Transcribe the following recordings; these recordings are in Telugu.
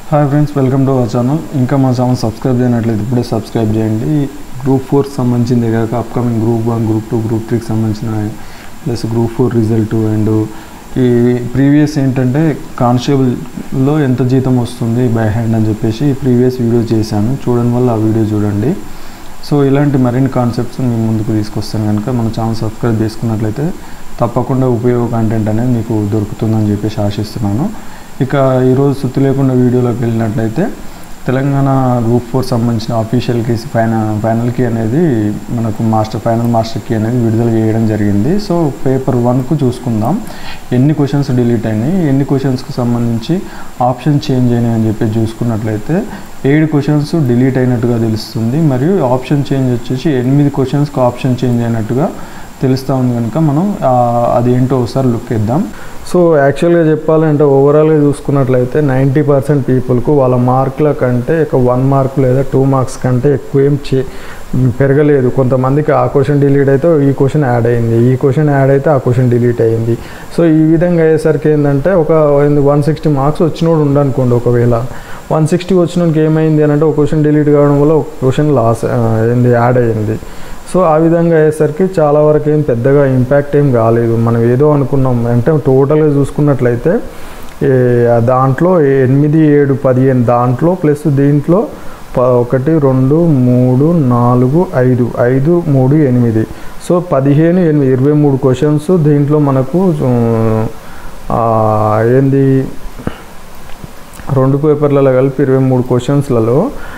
Hi friends welcome to our channel ఇంకా మా ఛానల్ సబ్స్క్రైబ్ చేయనట్లయితే ఇప్పుడే సబ్స్క్రైబ్ చేయండి గ్రూప్ ఫోర్కి సంబంధించింది కాక upcoming group one group two group త్రీకి సంబంధించిన plus group four result and ఈ ప్రీవియస్ ఏంటంటే కానిస్టేబుల్లో ఎంత జీతం వస్తుంది బై హ్యాండ్ అని చెప్పేసి ప్రీవియస్ వీడియో చేశాను చూడడం వల్ల ఆ వీడియో చూడండి సో ఇలాంటి మరిన్ని కాన్సెప్ట్స్ మేము ముందుకు తీసుకొస్తాను కనుక మన ఛానల్ సబ్స్క్రైబ్ చేసుకున్నట్లయితే తప్పకుండా ఉపయోగ కంటెంట్ అనేది మీకు దొరుకుతుందని చెప్పేసి ఆశిస్తున్నాను ఇక ఈరోజు సుత్తి లేకుండా వీడియోలోకి వెళ్ళినట్లయితే తెలంగాణ గ్రూప్ ఫోర్ సంబంధించిన official keys final final key అనేది మనకు మాస్టర్ ఫైనల్ మాస్టర్ కీ అనేది విడుదల చేయడం జరిగింది సో పేపర్ వన్కు చూసుకుందాం ఎన్ని క్వశ్చన్స్ డిలీట్ అయినాయి ఎన్ని క్వశ్చన్స్కి సంబంధించి ఆప్షన్ చేంజ్ అయినాయి అని చెప్పి చూసుకున్నట్లయితే ఏడు క్వశ్చన్స్ డిలీట్ అయినట్టుగా తెలుస్తుంది మరియు ఆప్షన్ చేంజ్ వచ్చేసి ఎనిమిది క్వశ్చన్స్కి ఆప్షన్ చేంజ్ అయినట్టుగా తెలుస్తూ ఉంది కనుక మనం ఆ, అదేంటో ఒకసారి లుక్ ఇద్దాం సో యాక్చువల్గా చెప్పాలంటే ఓవరాల్గా చూసుకున్నట్లయితే నైంటీ పర్సెంట్ పీపుల్కు వాళ్ళ మార్కుల కంటే ఒక వన్ మార్క్ లేదా టూ మార్క్స్ కంటే ఎక్కువ ఏం చే పెరగలేదు కొంతమందికి ఆ క్వశ్చన్ డిలీట్ అయితే ఈ క్వశ్చన్ యాడ్ అయింది ఈ క్వశ్చన్ యాడ్ అయితే ఆ క్వశ్చన్ డిలీట్ అయింది సో ఈ విధంగా అయ్యేసరికి ఏంటంటే ఒక వన్ సిక్స్టీ మార్క్స్ వచ్చినోడు ఉండనుకోండి ఒకవేళ వన్ సిక్స్టీ వచ్చినోడికి ఏమైంది అని అంటే ఒక క్వశ్చన్ డిలీట్ కావడం వల్ల ఒక క్వశ్చన్ లాస్ ఏంది యాడ్ అయ్యింది సో ఆ విధంగా అయ్యేసరికి చాలా వరకు ఏం పెద్దగా ఇంపాక్ట్ ఏం కాలేదు మనం ఏదో అనుకున్నాం అంటే టోటల్గా చూసుకున్నట్లయితే ఏ, దాంట్లో ఎనిమిది ఏడు పదిహేను దాంట్లో ప్లస్ దీంట్లో ప ఒకటి రెండు మూడు నాలుగు ఐదు ఐదు మూడు ఎనిమిది సో పదిహేను ఎనిమిది ఇరవై మూడు క్వశ్చన్స్ దీంట్లో మనకు ఆ, ఏంది రెండు పేపర్లలో కలిపి ఇరవై మూడు క్వశ్చన్స్లలో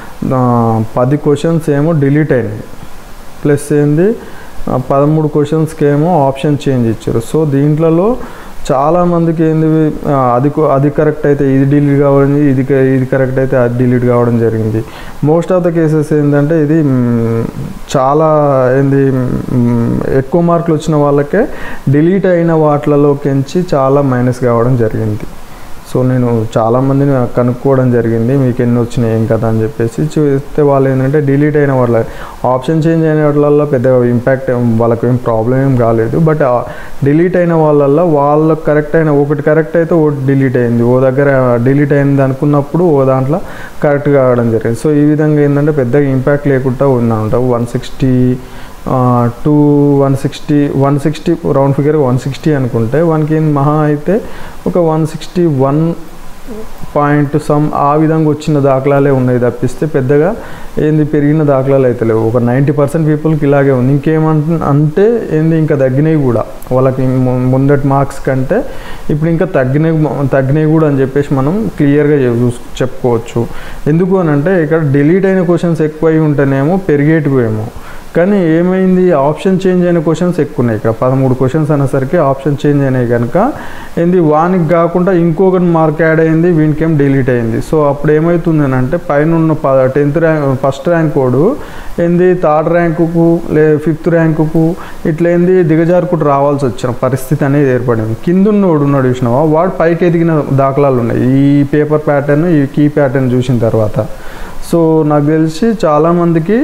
పది క్వశ్చన్స్ ఏమో డిలీట్ అయినాయి ప్లస్ ఏంది ఆ, పదమూడు క్వశ్చన్స్కి ఏమో ఆప్షన్ చేంజ్ ఇచ్చారు సో దీంట్లలో చాలామందికి ఏంది ఆ, అది కో- అది కరెక్ట్ అయితే ఇది డిలీట్ కావడం ఇది క- ఇది కరెక్ట్ అయితే అది డిలీట్ కావడం జరిగింది మోస్ట్ ఆఫ్ ద కేసెస్ ఏంటంటే ఇది మ్, చాలా ఏంది మ్, ఎక్కువ మార్కులు వచ్చిన వాళ్ళకే డిలీట్ అయిన వాటిలలోకించి చాలా మైనస్ కావడం జరిగింది సో నేను చాలామందిని కనుక్కోవడం జరిగింది మీకు ఎన్ని వచ్చినాయి ఏం కదా అని చెప్పేసి చూస్తే వాళ్ళు ఏంటంటే డిలీట్ అయిన వాళ్ళ ఆప్షన్ చేంజ్ అయిన వాళ్ళల్లో పెద్ద ఇంపాక్ట్ వాళ్ళకి ఏం ప్రాబ్లం ఏం కాలేదు బట్ డిలీట్ అయిన వాళ్ళల్లో వాళ్ళకి కరెక్ట్ అయిన ఒకటి కరెక్ట్ అయితే ఒకటి డిలీట్ అయింది ఓ దగ్గర డిలీట్ అయింది అనుకున్నప్పుడు ఓ దాంట్లో కరెక్ట్ కావడం జరిగింది సో ఈ విధంగా ఏంటంటే పెద్దగా ఇంపాక్ట్ లేకుండా ఉందన్నమాట one sixty two one sixty one sixty round figure one sixty అనుకుంటే వన్కి మహా అయితే ఒక one sixty one point some ఆ విధంగా వచ్చిన దాఖలాలే ఉన్నాయి తప్పిస్తే పెద్దగా ఏంది పెరిగిన దాఖలాలు అయితే లేవు ఒక నైంటీ పర్సెంట్ పీపుల్కి ఇలాగే ఉంది ఇంకేమంట అంటే ఏంది ఇంకా తగ్గినాయి కూడా వాళ్ళకి ము- ముందటి మార్క్స్ కంటే ఇప్పుడు ఇంకా తగ్గినాయి తగ్గినాయి కూడా అని చెప్పేసి మనం క్లియర్గా చూస్ చెప్పుకోవచ్చు ఎందుకు అని అంటే ఇక్కడ డిలీట్ అయిన క్వశ్చన్స్ ఎక్కువ అయి ఉంటేనేమో పెరిగేటివేమో కానీ ఏమైంది ఆప్షన్ చేంజ్ అయిన క్వశ్చన్స్ ఎక్కువ ఉన్నాయి ఇక్కడ పదమూడు క్వశ్చన్స్ అనేసరికి ఆప్షన్ చేంజ్ అయినాయి కనుక ఏంది వానికి కాకుండా ఇంకొకటి మార్క్ యాడ్ అయింది వీనికేం డిలీట్ అయింది సో అప్పుడు ఏమవుతుంది అని అంటే పైన ఉన్న ప టెన్త్ ర్యాంక్ ఫస్ట్ ర్యాంక్ కోడు ఏంది థర్డ్ ర్యాంకుకు లే ఫిఫ్త్ ర్యాంకుకు ఇట్లా ఏంది దిగజారుకుంటూ రావాల్సి వచ్చిన పరిస్థితి అనేది ఏర్పడింది కింద ఉన్నోడు ఉన్నాడు చూసినావా వాడు పైకి ఎదిగిన దాఖలాలు ఉన్నాయి ఈ పేపర్ ప్యాటర్న్ ఈ కీ ప్యాటర్న్ చూసిన తర్వాత సో నాకు తెలిసి చాలామందికి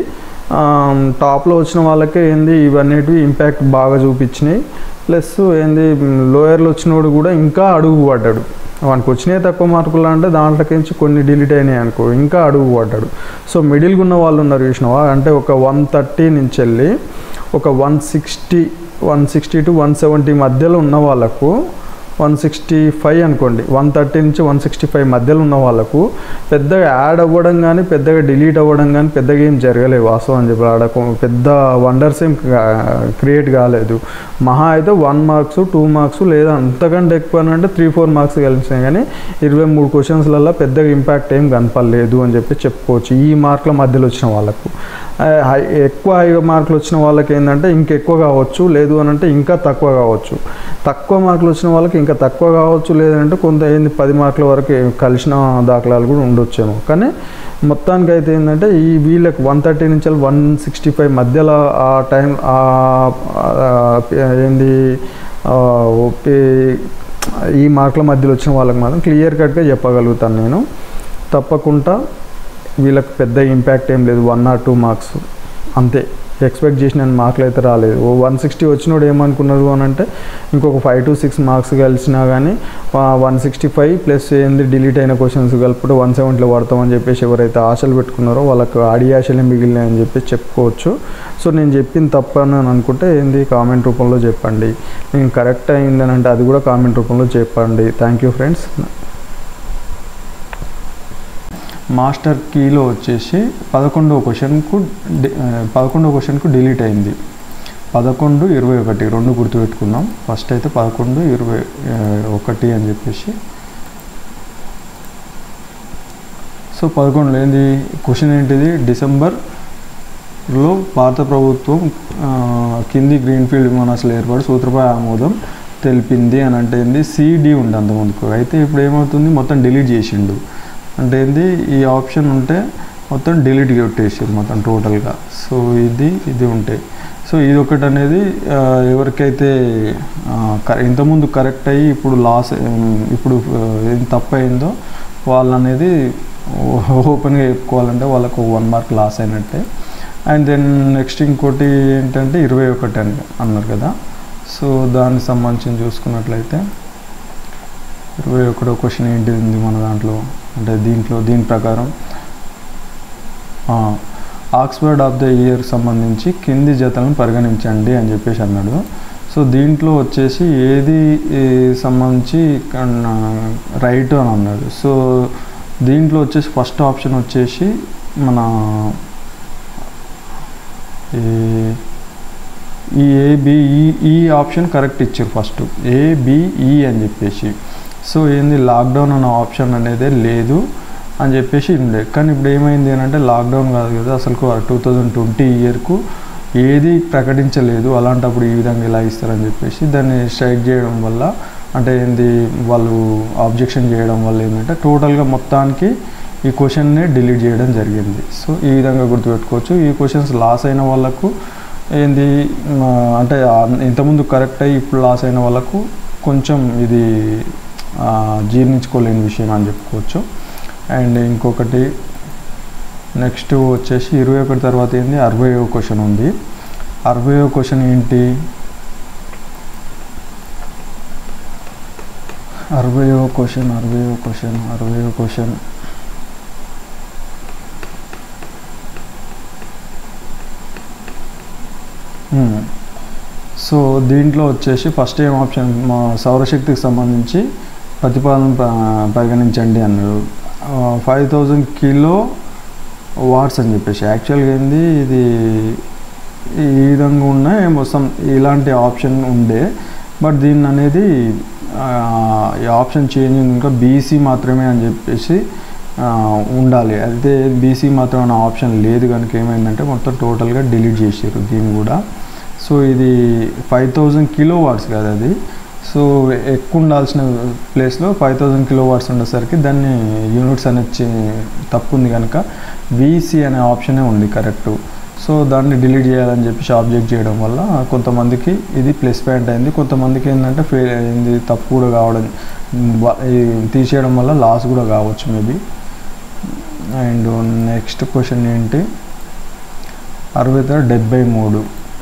టాప్లో వచ్చిన వాళ్ళకే ఏంది ఇవన్నిటివి ఇంపాక్ట్ బాగా చూపించినాయి ప్లస్ ఏంది లోయర్లో వచ్చినోడు కూడా ఇంకా అడుగు పడ్డాడు వానికి వచ్చినాయి తక్కువ మార్కులు అంటే దాంట్లోకించి కొన్ని డిలీట్ అయినాయి అనుకో ఇంకా అడుగు పడ్డాడు సో మిడిల్గా ఉన్న వాళ్ళు ఉన్నారు చూసినావా అంటే ఒక వన్ థర్టీ నుంచి వెళ్ళి ఒక one sixty one sixty to one seventy మధ్యలో ఉన్న వాళ్ళకు వన్ సిక్స్టీ ఫైవ్ అనుకోండి వన్ థర్టీ నుంచి వన్ సిక్స్టీ ఫైవ్ మధ్యలో ఉన్న వాళ్ళకు పెద్దగా యాడ్ అవ్వడం కానీ పెద్దగా డిలీట్ అవ్వడం కానీ పెద్దగా ఏం జరగలేదు వాస్తవం అని చెప్పి ఆడ కొ- పెద్ద వండర్స్ ఏం క్రియేట్ కాలేదు మహా అయితే వన్ మార్క్స్ టూ మార్క్స్ లేదా అంతకంటే ఎక్కువ అంటే త్రీ ఫోర్ మార్క్స్ కలిసినాయి కానీ ఇరవై మూడు క్వశ్చన్స్లలో పెద్దగా ఇంపాక్ట్ ఏం కనపడలేదు అని చెప్పి చెప్పుకోవచ్చు ఈ మార్కుల మధ్యలో వచ్చిన వాళ్ళకు ఆ, హై ఎక్కువ హై మార్కులు వచ్చిన వాళ్ళకి ఏంటంటే ఇంకెక్కువ కావచ్చు లేదు అని అంటే ఇంకా తక్కువ కావచ్చు తక్కువ మార్కులు వచ్చిన వాళ్ళకి ఇంకా తక్కువ కావచ్చు లేదంటే కొంత ఏంది పది మార్కుల వరకు కలిసిన దాఖలాలు కూడా ఉండొచ్చేమో కానీ మొత్తానికి అయితే ఏంటంటే ఈ వీళ్ళకి వన్ థర్టీ నుంచి వన్ సిక్స్టీ ఫైవ్ మధ్యలో ఆ టైం ఆ- ఆ- ఏంది ఆ, ఓపి- ఈ మార్కుల మధ్యలో వచ్చిన వాళ్ళకి మాత్రం క్లియర్ కట్గా చెప్పగలుగుతాను నేను తప్పకుండా వీళ్ళకి పెద్ద ఇంపాక్ట్ ఏం లేదు వన్ ఆర్ టూ మార్క్స్ అంతే ఎక్స్పెక్ట్ చేసిన మార్కులు అయితే రాలేదు ఓ వన్ సిక్స్టీ వచ్చినోడు ఏమనుకున్నారు అని అంటే ఇంకొక ఫైవ్ టు సిక్స్ మార్క్స్ కలిసినా కానీ వన్ సిక్స్టీ ఫైవ్ ప్లస్ ఏంది డిలీట్ అయిన క్వశ్చన్స్ కలుపుకుంటే వన్ సెవెంటీలో పడతామని చెప్పేసి ఎవరైతే ఆశలు పెట్టుకున్నారో వాళ్ళకు ఆడి ఆశలే మిగిలినాయని చెప్పి చెప్పుకోవచ్చు సో నేను చెప్పింది తప్పని అని అనుకుంటే ఏంది కామెంట్ రూపంలో చెప్పండి నేను కరెక్ట్ అయిందని అంటే అది కూడా కామెంట్ రూపంలో చెప్పండి థ్యాంక్ యూ ఫ్రెండ్స్ మాస్టర్ కీలో వచ్చేసి పదకొండవ క్వశ్చన్కు డి- ఆ, పదకొండవ క్వశ్చన్కు డిలీట్ అయింది పదకొండు ఇరవై ఒకటి రెండు గుర్తుపెట్టుకుందాం ఫస్ట్ అయితే పదకొండు ఇరవై ఆ, ఒకటి అని చెప్పేసి సో పదకొండులో ఏంది క్వశ్చన్ ఏంటిది డిసెంబర్లో భారత ప్రభుత్వం ఆ, కింది గ్రీన్ఫీల్డ్ విమానాశ్రయాల ఏర్పాటు సూత్రపై ఆమోదం తెలిపింది అని అంటే ఏంది సిడి ఉండే అంతకుముందుకు అయితే ఇప్పుడు ఏమవుతుంది మొత్తం డిలీట్ చేసిండు అంటే ఏంది ఈ ఆప్షన్ ఉంటే మొత్తం డిలీట్ కొట్టేసారు మొత్తం టోటల్గా సో ఇది ఇది ఉంటాయి సో ఇది ఒకటి అనేది ఆ, ఎవరికైతే ఆ, క- ఇంతకుముందు కరెక్ట్ అయ్యి ఇప్పుడు లాస్ ఇప్పుడు ఆ, ఏం తప్పు అయిందో వాళ్ళు అనేది ఓపెన్గా చెప్పుకోవాలంటే వాళ్ళకు వన్ మార్క్ లాస్ అయినట్టే అండ్ దెన్ నెక్స్ట్ ఇంకోటి ఏంటంటే ఇరవై ఒకటి అని అన్నారు కదా సో దానికి సంబంధించి చూసుకున్నట్లయితే ఇరవై ఒకటో క్వశ్చన్ ఏంటిది ఉంది మన దాంట్లో అంటే దీంట్లో దీని ప్రకారం ఆక్స్ఫర్డ్ ఆఫ్ ద ఇయర్ సంబంధించి కింది జతలను పరిగణించండి అని చెప్పేసి అన్నాడు సో దీంట్లో వచ్చేసి ఏది ఈ సంబంధించి రైట్ అని అన్నాడు సో దీంట్లో వచ్చేసి ఫస్ట్ ఆప్షన్ వచ్చేసి మన ఈ- ఈ ఏబిఈ ఈ ఆప్షన్ కరెక్ట్ ఇచ్చారు ఫస్ట్ ఏబిఈ అని చెప్పేసి సో ఏంది లాక్డౌన్ అన్న ఆప్షన్ అనేది లేదు అని చెప్పేసి ఉండే కానీ ఇప్పుడు ఏమైంది అని అంటే లాక్డౌన్ కాదు కదా అసలు టూ థౌజండ్ ట్వంటీ ఇయర్కు ఏది ప్రకటించలేదు అలాంటప్పుడు ఈ విధంగా ఇలా ఇస్తారని చెప్పేసి దాన్ని స్ట్రైక్ చేయడం వల్ల అంటే ఏంది వాళ్ళు ఆబ్జెక్షన్ చేయడం వల్ల ఏంటంటే టోటల్గా మొత్తానికి ఈ క్వశ్చన్నే డిలీట్ చేయడం జరిగింది సో ఈ విధంగా గుర్తుపెట్టుకోవచ్చు ఈ క్వశ్చన్స్ లాస్ అయిన వాళ్ళకు ఏంది ఆ, అంటే ఆ- ఇంతకుముందు కరెక్ట్ అయ్యి ఇప్పుడు లాస్ అయిన వాళ్ళకు కొంచెం ఇది ఆ, జీర్ణించుకోలేని విషయం అని చెప్పుకోవచ్చు అండ్ ఇంకొకటి నెక్స్ట్ వచ్చేసి ఇరవై ఒకటి తర్వాత ఏంది అరవయో క్వశ్చన్ ఉంది అరవయో క్వశ్చన్ ఏంటి అరవయో క్వశ్చన్ అరవయో క్వశ్చన్ అరవయో క్వశ్చన్ సో దీంట్లో వచ్చేసి ఫస్ట్ ఏం ఆప్షన్ మా సౌరశక్తికి సంబంధించి ప్రతిపాదన ప- పరిగణించండి అన్నాడు ఫైవ్ థౌజండ్ కిలో వాట్స్ అని చెప్పేసి యాక్చువల్గా ఏంది ఇది ఈ విధంగా ఉన్న మొత్తం ఇలాంటి ఆప్షన్ ఉండే బట్ దీన్ని అనేది ఆ, ఈ ఆప్షన్ చేంజ్ ఇంకా బీసీ మాత్రమే అని చెప్పేసి ఆ, ఉండాలి అయితే బీసీ మాత్రం అనే ఆప్షన్ లేదు కనుక ఏమైందంటే మొత్తం టోటల్గా డిలీట్ చేసారు దీన్ని కూడా సో ఇది ఫైవ్ థౌజండ్ కిలో వాట్స్ కదా అది సో ఎక్కువ ఉండాల్సిన ప్లేస్లో ఫైవ్ థౌజండ్ కిలో వాట్స్ ఉండేసరికి దాన్ని యూనిట్స్ అనేది చే- తప్పు ఉంది కనుక వీసీ అనే ఆప్షనే ఉంది కరెక్ట్ సో దాన్ని డిలీట్ చేయాలని చెప్పేసి ఆబ్జెక్ట్ చేయడం వల్ల కొంతమందికి ఇది ప్లస్ పాయింట్ అయింది కొంతమందికి ఏంటంటే ఫెయిల్ అయింది తప్పు కూడా కావడం వా- ఈ తీసేయడం వల్ల లాస్ కూడా కావచ్చు మేబీ అండ్ నెక్స్ట్ క్వశ్చన్ ఏంటి అరవై తర డెబ్బై మూడు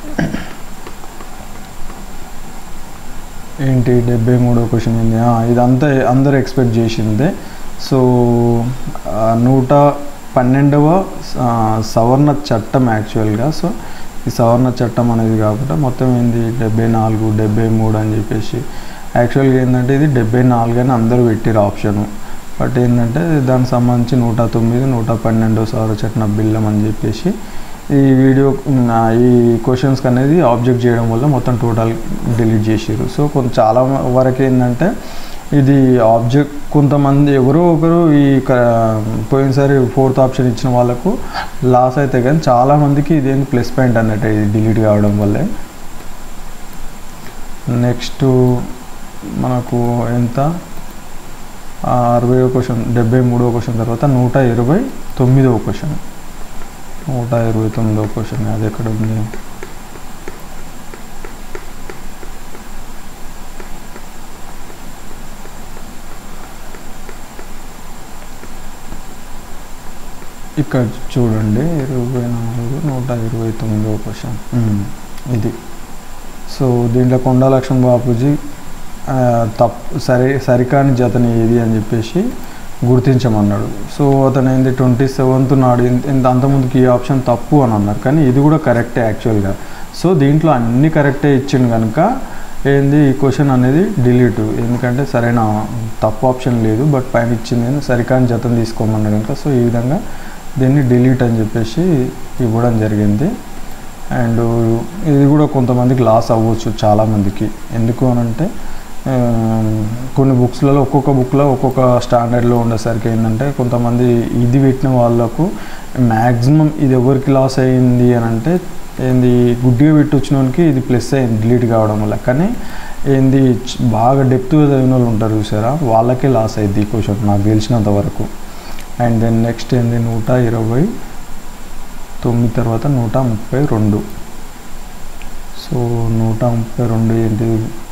ఏంటి డెబ్బై మూడో క్వశ్చన్ ఏంది ఆ, ఇదంతా అందరూ ఎక్స్పెక్ట్ చేసిందే సో ఆ, నూట పన్నెండవ ఆ, సవర్ణ చట్టం యాక్చువల్గా సో ఈ సవర్ణ చట్టం అనేది కాకుండా మొత్తం ఏంది డెబ్బై నాలుగు డెబ్బై మూడు అని చెప్పేసి యాక్చువల్గా ఏంటంటే ఇది డెబ్బై నాలుగు అని అందరూ పెట్టారు ఆప్షను బట్ ఏంటంటే దానికి సంబంధించి నూట తొమ్మిది నూట పన్నెండు సౌర చట్టం బిల్లం అని చెప్పేసి ఈ వీడియో ఉమ్, ఆ, ఈ క్వశ్చన్స్కి అనేది ఆబ్జెక్ట్ చేయడం వల్ల మొత్తం టోటల్ డిలీట్ చేసారు సో కొంత చాలా వరకు ఏంటంటే ఇది ఆబ్జెక్ట్ కొంతమంది ఎవరో ఒకరు ఈ క- పోయినసారి ఫోర్త్ ఆప్షన్ ఇచ్చిన వాళ్ళకు లాస్ అయితే కానీ చాలామందికి ఇదేంటి ప్లస్ పాయింట్ అన్నట్టు ఇది డిలీట్ కావడం వల్లే నెక్స్ట్ మనకు ఎంత ఆ, అరవై క్వశ్చన్ డెబ్బై మూడో క్వశ్చన్ తర్వాత నూట ఇరవై తొమ్మిదవ క్వశ్చన్ నూట ఇరవై తొమ్మిదో క్వశ్చన్ అది ఎక్కడ ఉంది ఇక్కడ చూడండి ఇరవై నాలుగు నూట ఇరవై తొమ్మిదో క్వశ్చన్ ఇది సో దీంట్లో కొండా లక్ష్మణ్ బాపూజీ ఆ, తప్పు సరి సరికాని జతని ఏది అని చెప్పేసి గుర్తించమన్నాడు సో అతను ఏంది ట్వంటీ సెవెంత్ నాడు ఇంత- ఇంత అంతకుముందుకి ఈ ఆప్షన్ తప్పు అని అన్నారు కానీ ఇది కూడా కరెక్టే యాక్చువల్గా సో దీంట్లో అన్ని కరెక్టే ఇచ్చింది కనుక ఏంది ఈ క్వశ్చన్ అనేది డిలీట్ ఎందుకంటే సరైన తప్పు ఆప్షన్ లేదు బట్ పైన ఇచ్చింది ఏంది సరికాని జతం తీసుకోమన్నాడు కనుక సో ఈ విధంగా దీన్ని డిలీట్ అని చెప్పేసి ఇవ్వడం జరిగింది అండ్ ఇది కూడా కొంతమందికి లాస్ అవ్వచ్చు చాలామందికి ఎందుకు అని అంటే ఆ, కొన్ని బుక్స్లలో ఒక్కొక్క బుక్లో ఒక్కొక్క స్టాండర్డ్లో ఉండేసరికి ఏంటంటే కొంతమంది ఇది పెట్టిన వాళ్ళకు మ్యాక్సిమం ఇది ఎవరికి లాస్ అయింది అని అంటే ఏంది గుడ్డిగా పెట్టి వచ్చిన వానికి ఇది ప్లస్ అయింది డిలీట్ కావడం వల్ల కానీ ఏంది చ్- బాగా డెప్త్గా చదివిన వాళ్ళు ఉంటారు చూసారా వాళ్ళకే లాస్ అయింది ఈ క్వశ్చన్ నాకు తెలిసినంత వరకు అండ్ దెన్ నెక్స్ట్ ఏంది నూట ఇరవై తొమ్మిది తర్వాత నూట ముప్పై రెండు సో నూట ముప్పై రెండు ఏంటి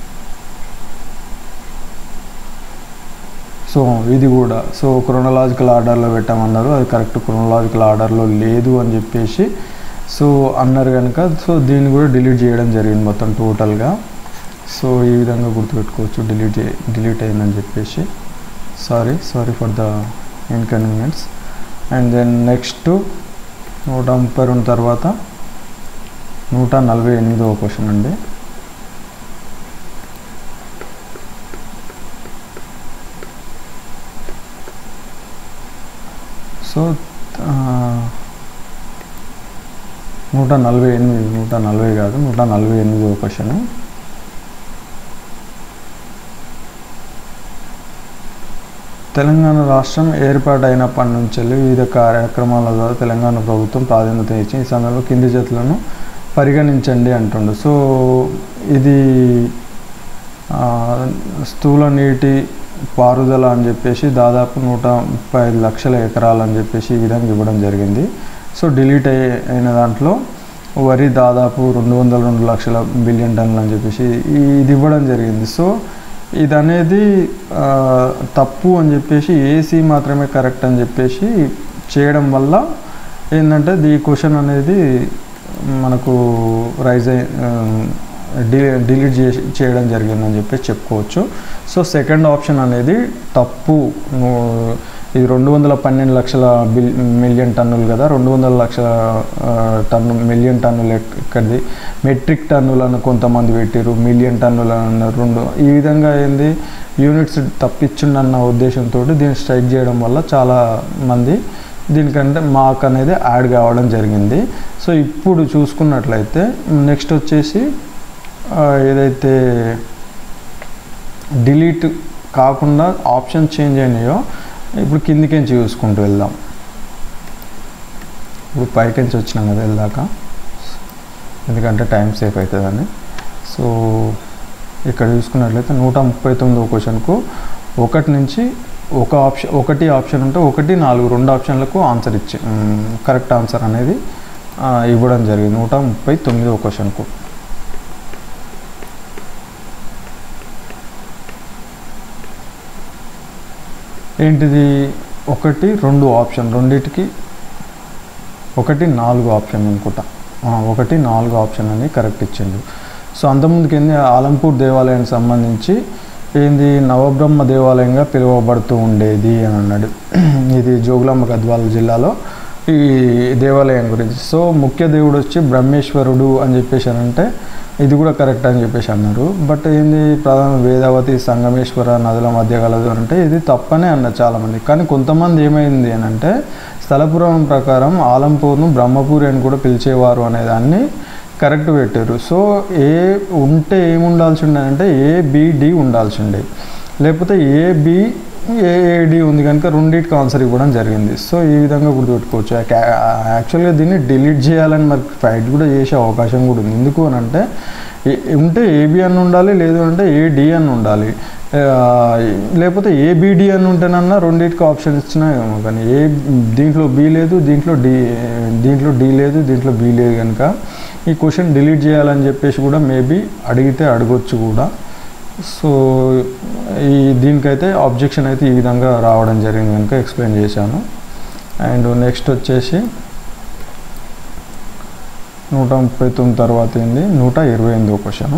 సో ఇది కూడా సో క్రొనలాజికల్ ఆర్డర్లో పెట్టామన్నారు అది కరెక్ట్ క్రొనలాజికల్ ఆర్డర్లో లేదు అని చెప్పేసి సో అన్నారు కనుక సో దీన్ని కూడా డిలీట్ చేయడం జరిగింది మొత్తం టోటల్గా సో ఈ విధంగా గుర్తుపెట్టుకోవచ్చు డిలీట్ డిలీట్ అయిందని చెప్పేసి sorry sorry for the inconvenience and then next నూట ముప్పై రెండు తర్వాత నూట నలభై ఎనిమిదవ క్వశ్చన్ అండి సో ఆ, నూట నలభై ఎనిమిది నూట నలభై కాదు నూట నలభై ఎనిమిదవ క్వశ్చన్ తెలంగాణ రాష్ట్రం ఏర్పాటైనప్పటి నుంచి వివిధ కార్యక్రమాల ద్వారా తెలంగాణ ప్రభుత్వం ప్రాధాన్యత ఇచ్చి ఈ సమయంలో కింది జతులను పరిగణించండి అంటుండు సో ఇది ఆ, స్థూల నీటి పారుదల అని చెప్పేసి దాదాపు నూట ముప్పై ఐదు లక్షల ఎకరాలు అని చెప్పేసి ఈ విధంగా ఇవ్వడం జరిగింది సో డిలీట్ అయ్యే అయిన దాంట్లో వరి దాదాపు రెండు వందల రెండు లక్షల బిలియన్ టన్నులు అని చెప్పేసి ఈ- ఇది ఇవ్వడం జరిగింది సో ఇది అనేది ఆ, తప్పు అని చెప్పేసి ఏసీ మాత్రమే కరెక్ట్ అని చెప్పేసి చేయడం వల్ల ఏంటంటే ఈ క్వశ్చన్ అనేది మనకు రైజ్ అయి డి డిలీట్ చేసి చేయడం జరిగిందని చెప్పేసి చెప్పుకోవచ్చు సో సెకండ్ ఆప్షన్ అనేది తప్పు ను- ఇది రెండు వందల పన్నెండు లక్షల బిల్ మిలియన్ టన్నులు కదా రెండు వందల లక్షల ఆ, టన్ను మిలియన్ టన్నులు ఎక్- ఎక్కడిది మెట్రిక్ టన్నులను కొంతమంది పెట్టారు మిలియన్ టన్నులు అన్నారు రెండు ఈ విధంగా ఏంది యూనిట్స్ తప్పించుండన్న ఉద్దేశంతో దీన్ని స్ట్రైక్ చేయడం వల్ల చాలా మంది దీనికంటే మార్క్ అనేది యాడ్ కావడం జరిగింది సో ఇప్పుడు చూసుకున్నట్లయితే నెక్స్ట్ వచ్చేసి ఆ, ఏదైతే డిలీట్ కాకుండా ఆప్షన్ చేంజ్ అయినాయో ఇప్పుడు కిందికించి చూసుకుంటూ వెళ్దాం ఇప్పుడు పైకించి వచ్చినాం కదా వెళ్ళాక ఎందుకంటే టైం సేఫ్ అవుతుందని సో ఇక్కడ చూసుకున్నట్లయితే నూట ముప్పై తొమ్మిదో క్వశ్చన్కు ఒకటి నుంచి ఒక ఆప్షన్ ఒకటి ఆప్షన్ ఉంటే ఒకటి నాలుగు రెండు ఆప్షన్లకు ఆన్సర్ ఇచ్చి కరెక్ట్ ఆన్సర్ అనేది ఆ, ఇవ్వడం జరిగింది నూట ముప్పై తొమ్మిదో క్వశ్చన్కు ఏంటిది ఒకటి రెండు ఆప్షన్ రెండిటికి ఒకటి నాలుగు ఆప్షన్ అనుకుంటా ఆ, ఒకటి నాలుగు ఆప్షన్ అని కరెక్ట్ ఇచ్చిండు సో అంతకుముందుకు ఏంది ఆలంపూర్ దేవాలయానికి సంబంధించి ఏంది నవబ్రహ్మ దేవాలయంగా పిలువబడుతూ ఉండేది అని అన్నాడు ఇది జోగులాంబ గద్వాల జిల్లాలో ఈ దేవాలయం గురించి సో ముఖ్య దేవుడు వచ్చి బ్రహ్మేశ్వరుడు అని చెప్పేసి అని అంటే ఇది కూడా కరెక్ట్ అని చెప్పేసి అన్నారు బట్ ఏంది ప్రధాన వేదావతి సంగమేశ్వర నదుల మధ్య కలదు అని అంటే ఇది తప్పనే అన్నారు చాలామంది కానీ కొంతమంది ఏమైంది అని అంటే స్థలపురాణం ప్రకారం ఆలంపూర్ను బ్రహ్మపూరి అని కూడా పిలిచేవారు అనేదాన్ని కరెక్ట్ పెట్టారు సో ఏ ఉంటే ఏమి ఉండాల్సి ఉండే అంటే ఏ బిడి ఉండాల్సి ఉండే లేకపోతే ఏ బి ఏఏడి ఉంది కనుక రెండింటికి ఆన్సర్ ఇవ్వడం జరిగింది సో ఈ విధంగా గుర్తుపెట్టుకోవచ్చు యాక్- యాక్చువల్గా దీన్ని డిలీట్ చేయాలని మరి ఫైట్ కూడా చేసే అవకాశం కూడా ఉంది ఎందుకు అని అంటే ఏ- ఉంటే ఏబి అని ఉండాలి లేదు అంటే ఏడి అని ఉండాలి ఆ, లేకపోతే ఏబిడి అని ఉంటేనన్నా రెండింటికి ఆప్షన్ ఇచ్చినా ఏమో కానీ ఏ దీంట్లో బి లేదు దీంట్లో డి దీంట్లో డి లేదు దీంట్లో బి లేదు కనుక ఈ క్వశ్చన్ డిలీట్ చేయాలని చెప్పేసి కూడా మేబీ అడిగితే అడగొచ్చు కూడా సో ఈ దీనికైతే ఆబ్జెక్షన్ అయితే ఈ విధంగా రావడం జరిగింది కనుక ఎక్స్ప్లెయిన్ చేశాను అండ్ నెక్స్ట్ వచ్చేసి నూట ముప్పై తొమ్మిది తర్వాత ఏంది నూట ఇరవై ఎనిమిదో క్వశ్చన్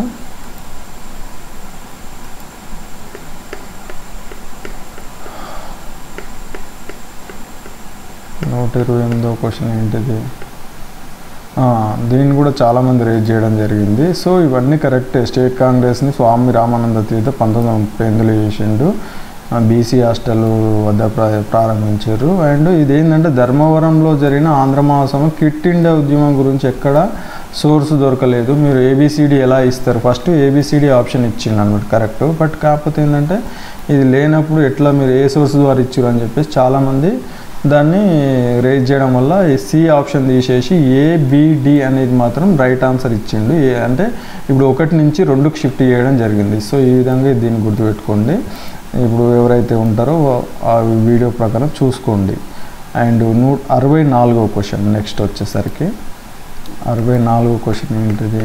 నూట ఇరవై ఎనిమిదో క్వశ్చన్ ఏంటిది ఆ, దీన్ని కూడా చాలామంది రేజ్ చేయడం జరిగింది సో ఇవన్నీ కరెక్టే స్టేట్ కాంగ్రెస్ని స్వామి రామానంద తీర్థ పంతొమ్మిది వందల ముప్పై ఎనిమిదిలో చేసిండు బీసీ హాస్టల్ వద్ద ప్రా- ప్రారంభించారు అండ్ ఇదేంటంటే ధర్మవరంలో జరిగిన ఆంధ్ర మహాసభ కిట్ ఇండియా ఉద్యమం గురించి ఎక్కడ సోర్స్ దొరకలేదు మీరు ఏబిసిడి ఎలా ఇస్తారు ఫస్ట్ ఏబిసిడి ఆప్షన్ ఇచ్చిండు అనమాట కరెక్ట్ బట్ కాకపోతే ఏంటంటే ఇది లేనప్పుడు ఎట్లా మీరు ఏ సోర్స్ ద్వారా ఇచ్చారు అని చెప్పేసి చాలామంది దాన్ని రేజ్ చేయడం వల్ల ఈ సి ఆప్షన్ తీసేసి ఏబిడి అనేది మాత్రం రైట్ ఆన్సర్ ఇచ్చిండు ఏ అంటే ఇప్పుడు ఒకటి నుంచి రెండుకి షిఫ్ట్ చేయడం జరిగింది సో ఈ విధంగా దీన్ని గుర్తుపెట్టుకోండి ఇప్పుడు ఎవరైతే ఉంటారో ఆ వీడియో ప్రకారం చూసుకోండి అండ్ నూ అరవై నాలుగో క్వశ్చన్ నెక్స్ట్ వచ్చేసరికి అరవై నాలుగో క్వశ్చన్ ఏంటిది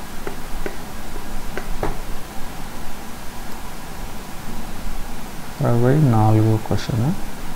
అరవై నాలుగో question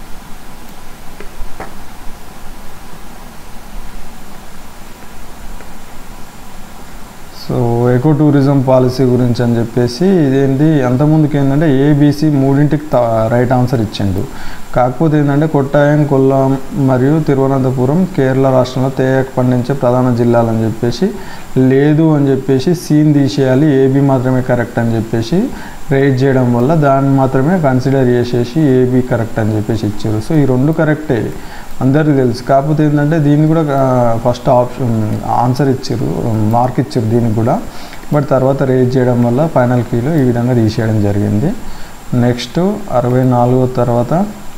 so eco tourism policy గురించి అని చెప్పేసి ఇదేంటి అంతకుముందుకు ఏంటంటే ఏబీసీ మూడింటికి త- రైట్ ఆన్సర్ ఇచ్చిండు కాకపోతే ఏంటంటే కొట్టాయం కొల్లాం మరియు తిరువనంతపురం కేరళ రాష్ట్రంలో తేయాకు పండించే ప్రధాన జిల్లాలు అని చెప్పేసి లేదు అని చెప్పేసి సీన్ తీసేయాలి ఏబీ మాత్రమే కరెక్ట్ అని చెప్పేసి రేట్ చేయడం వల్ల దాన్ని మాత్రమే కన్సిడర్ చేసేసి ఏబీ కరెక్ట్ అని చెప్పేసి ఇచ్చారు సో ఈ రెండు కరెక్టే అందరికీ తెలుసు కాకపోతే ఏంటంటే దీన్ని కూడా ఫస్ట్ ఆప్షన్ ఆన్సర్ ఇచ్చారు మార్క్ ఇచ్చారు దీనికి కూడా బట్ తర్వాత రేజ్ చేయడం వల్ల ఫైనల్ కీలో ఈ విధంగా తీసేయడం జరిగింది నెక్స్ట్ అరవై నాలుగో తర్వాత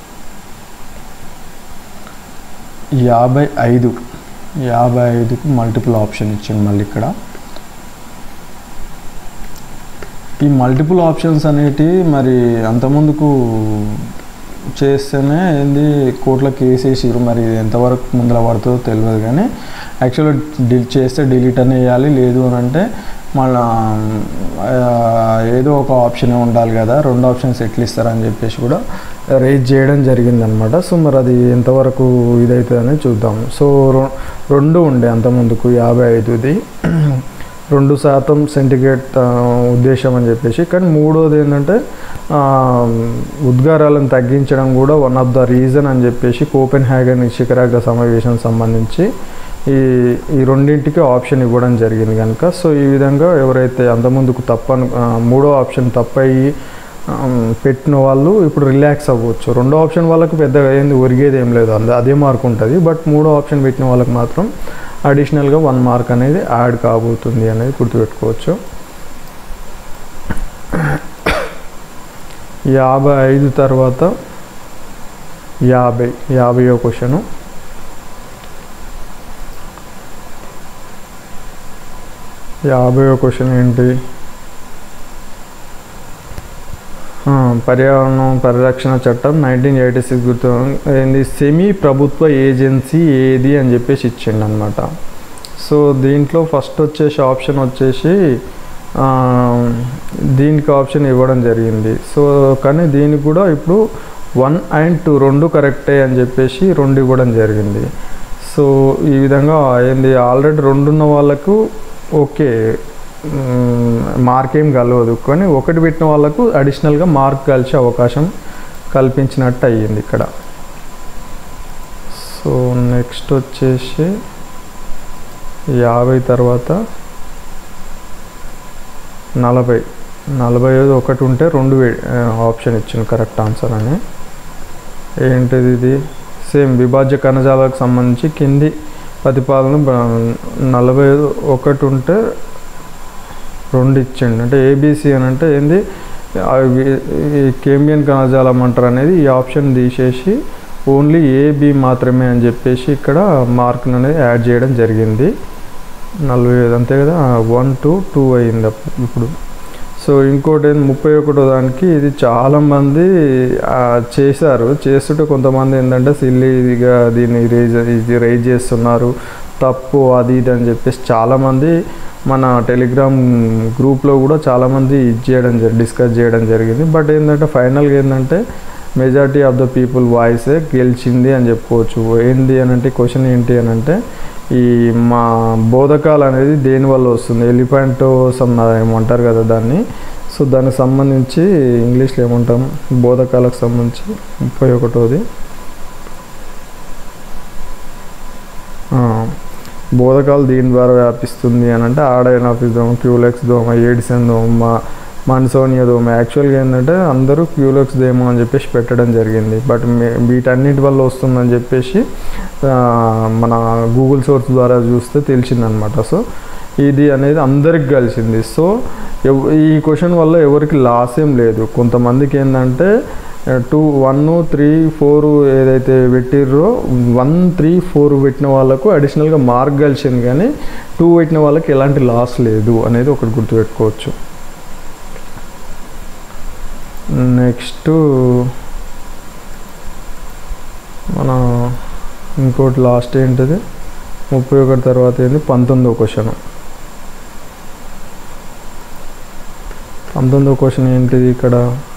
యాభై ఐదు యాభై ఐదుకి మల్టిపుల్ ఆప్షన్ ఇచ్చింది మళ్ళీ ఇక్కడ ఈ మల్టిపుల్ ఆప్షన్స్ అనేటివి మరి అంతముందుకు చేస్తేనే ఏంది కోర్టులో కేసు వేసిరు మరి ఇది ఎంతవరకు ముందర పడుతుందో తెలియదు కానీ యాక్చువల్గా డిల్ చేస్తే డిలీట్ అని వేయాలి లేదు అని అంటే మళ్ళా ఆ, ఏదో ఒక ఆప్షన్ ఉండాలి కదా రెండు ఆప్షన్స్ ఎట్లా ఇస్తారని చెప్పేసి కూడా రేజ్ చేయడం జరిగిందనమాట సో మరి అది ఎంతవరకు ఇదవుతుందని చూద్దాం సో రొ- రెండు ఉండే అంతముందుకు యాభై ఐదుది రెండు శాతం సెంటిగ్రేట్ ఆ, ఉద్దేశం అని చెప్పేసి కానీ మూడోది ఏంటంటే ఆ, ఉద్గారాలను తగ్గించడం కూడా వన్ ఆఫ్ ద రీజన్ అని చెప్పేసి కోపెన్ హ్యాగన్ శిఖరాగ్ర సమావేశం సంబంధించి ఈ ఈ రెండింటికి ఆప్షన్ ఇవ్వడం జరిగింది కనుక సో ఈ విధంగా ఎవరైతే అంతముందుకు తప్పను ఆ, మూడో ఆప్షన్ తప్పయి ఆ, పెట్టిన వాళ్ళు ఇప్పుడు రిలాక్స్ అవ్వచ్చు రెండో ఆప్షన్ వాళ్ళకి పెద్దగా ఏంది ఒరిగేది ఏం లేదు అంద అదే మార్క్ ఉంటుంది బట్ మూడో ఆప్షన్ పెట్టిన వాళ్ళకి మాత్రం అడిషనల్గా వన్ మార్క్ అనేది యాడ్ కాబోతుంది అనేది గుర్తుపెట్టుకోవచ్చు యాభై ఐదు తర్వాత యాభై యాభైయో క్వశ్చను యాభైయో క్వశ్చన్ ఏంటి ఆ, పర్యావరణం పరిరక్షణ చట్టం నైన్టీన్ ఎయిటీ సిక్స్ గుర్తు ఏంది సెమీ ప్రభుత్వ ఏజెన్సీ ఏది అని చెప్పేసి ఇచ్చిండు అనమాట సో దీంట్లో ఫస్ట్ వచ్చేసి ఆప్షన్ వచ్చేసి ఆ, దీనికి ఆప్షన్ ఇవ్వడం జరిగింది సో కానీ దీనికి కూడా ఇప్పుడు వన్ అండ్ టూ రెండు కరెక్టే అని చెప్పేసి రెండు ఇవ్వడం జరిగింది సో ఈ విధంగా ఏంది ఆల్రెడీ రెండున్న వాళ్ళకు ఓకే మార్క్ ఏం కలవదు కానీ ఒకటి పెట్టిన వాళ్ళకు అడిషనల్గా మార్క్ కలిసే అవకాశం కల్పించినట్టు అయ్యింది ఇక్కడ సో నెక్స్ట్ వచ్చేసి యాభై తర్వాత నలభై నలభై ఐదు ఒకటి ఉంటే రెండు వే- ఆ, ఆప్షన్ ఇచ్చింది కరెక్ట్ ఆన్సర్ అని ఏంటిది ఇది సేమ్ విభాజ్య కణజాలకు సంబంధించి కింది ప్రతిపాదన బ- నలభై ఐదు ఒకటి ఉంటే రెండు ఇచ్చిండు అంటే ఏబీసీ అని అంటే ఏంది అవి ఈ కేంబియన్ కణజాలం అంటారు అనేది ఈ ఆప్షన్ తీసేసి ఓన్లీ ఏబి మాత్రమే అని చెప్పేసి ఇక్కడ మార్క్ అనేది యాడ్ చేయడం జరిగింది నలభై ఐదు అంతే కదా వన్ టు టూ అయింది అప్పుడు ఇప్పుడు సో ఇంకోటి ఏంది ముప్పై ఒకటో దానికి ఇది చాలామంది ఆ, చేశారు చేస్తుంటే కొంతమంది ఏంటంటే సిల్లీగా దీన్ని రేజ్ ఇది రేజ్ చేస్తున్నారు తప్పు అది ఇది అని చెప్పేసి చాలామంది మన టెలిగ్రామ్ గ్రూప్లో కూడా చాలామంది ఇది చేయడం జరి డిస్కస్ చేయడం జరిగింది బట్ ఏంటంటే ఫైనల్గా ఏంటంటే మెజారిటీ ఆఫ్ ద పీపుల్ వాయిసే గెలిచింది అని చెప్పుకోవచ్చు ఏంటి అని అంటే క్వశ్చన్ ఏంటి అని అంటే ఈ మా బోధకాలు అనేది దేని వల్ల వస్తుంది ఎలిఫెంట్ సమ్ ఏమంటారు కదా దాన్ని సో దానికి సంబంధించి ఇంగ్లీష్లో ఏమంటాం బోధకాలకు సంబంధించి ముప్పై ఒకటోది బోధకాలు దీని ద్వారా వ్యాపిస్తుంది అని అంటే ఆడైనాఫిస్ దోమ క్యూలెక్స్ దోమ ఏడిసన్ దోమ మాన్సోనియా దోమ యాక్చువల్గా ఏంటంటే అందరూ క్యూలెక్స్ దేమో అని చెప్పేసి పెట్టడం జరిగింది బట్ వీటన్నిటి వల్ల వస్తుందని చెప్పేసి మన గూగుల్ సోర్స్ ద్వారా చూస్తే తెలిసిందనమాట సో ఇది అనేది అందరికి కలిసింది సో ఈ క్వశ్చన్ వల్ల ఎవరికి లాస్ ఏం లేదు కొంతమందికి ఏంటంటే టూ వన్ త్రీ ఫోర్ ఏదైతే పెట్టిర్రో వన్ త్రీ ఫోర్ పెట్టిన వాళ్ళకు అడిషనల్గా మార్క్ కలిసింది కానీ టూ పెట్టిన వాళ్ళకి ఎలాంటి లాస్ లేదు అనేది ఒకటి గుర్తుపెట్టుకోవచ్చు నెక్స్ట్ మన ఇంకోటి లాస్ట్ ఏంటిది ముప్పై ఒకటి తర్వాత ఏంది పంతొమ్మిదో క్వశ్చన్ పంతొమ్మిదో క్వశ్చన్ ఏంటిది ఇక్కడ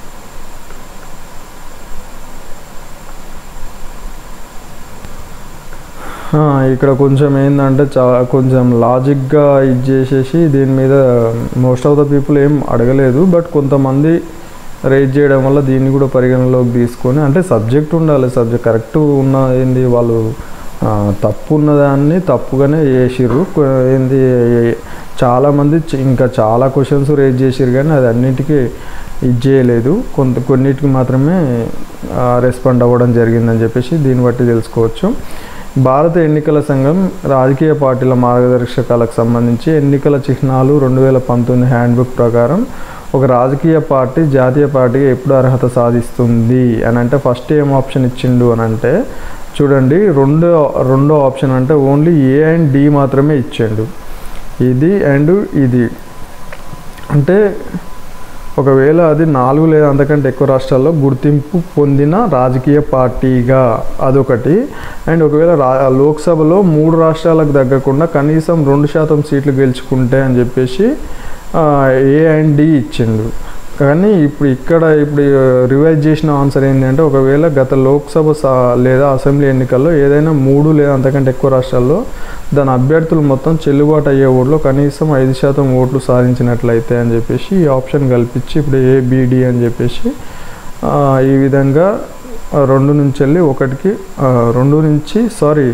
ఇక్కడ కొంచెం ఏంటంటే చా కొంచెం లాజిక్గా ఇది చేసేసి దీని మీద మోస్ట్ ఆఫ్ ద పీపుల్ ఏం అడగలేదు బట్ కొంతమంది రేట్ చేయడం వల్ల దీన్ని కూడా పరిగణలోకి తీసుకొని అంటే సబ్జెక్ట్ ఉండాలి సబ్జెక్ట్ కరెక్ట్ ఉన్న ఏంది వాళ్ళు తప్పు ఉన్నదాన్ని తప్పుగానే చేసిర్రు ఏంది చాలామంది ఇంకా చాలా క్వశ్చన్స్ రేజ్ చేసిర్రు కానీ అది అన్నిటికీ ఇది చేయలేదు కొంత కొన్నిటికి మాత్రమే రెస్పాండ్ అవ్వడం జరిగిందని చెప్పేసి దీన్ని బట్టి తెలుసుకోవచ్చు భారత ఎన్నికల సంఘం రాజకీయ పార్టీల మార్గదర్శకాలకు సంబంధించి ఎన్నికల చిహ్నాలు రెండు వేల పంతొమ్మిది హ్యాండ్బుక్ ప్రకారం ఒక రాజకీయ పార్టీ జాతీయ పార్టీకి ఎప్పుడు అర్హత సాధిస్తుంది అని అంటే ఫస్ట్ ఏం ఆప్షన్ ఇచ్చిండు అని అంటే చూడండి రెండో రెండో ఆప్షన్ అంటే ఓన్లీ ఏ అండ్ డి మాత్రమే ఇచ్చిండు ఇది అండ్ ఇది అంటే ఒకవేళ అది నాలుగు లేదా అంతకంటే ఎక్కువ రాష్ట్రాల్లో గుర్తింపు పొందిన రాజకీయ పార్టీగా అదొకటి అండ్ ఒకవేళ రా లోక్సభలో మూడు రాష్ట్రాలకు తగ్గకుండా కనీసం రెండు శాతం సీట్లు గెలుచుకుంటే అని చెప్పేసి ఏ అండ్ డి ఇచ్చిండు కానీ ఇప్పుడు ఇక్కడ ఇప్పుడు రివైజ్ చేసిన ఆన్సర్ ఏంటంటే ఒకవేళ గత లోక్సభ లేదా అసెంబ్లీ ఎన్నికల్లో ఏదైనా మూడు లేదా అంతకంటే ఎక్కువ రాష్ట్రాల్లో దాని అభ్యర్థులు మొత్తం చెల్లుబాటు అయ్యే ఓట్లు కనీసం ఐదు శాతం ఓట్లు సాధించినట్లయితే అని చెప్పేసి ఈ ఆప్షన్ కల్పించి ఇప్పుడు ఏబిడి అని చెప్పేసి ఈ విధంగా రెండు నుంచి వెళ్ళి ఒకటికి రెండు నుంచి సారీ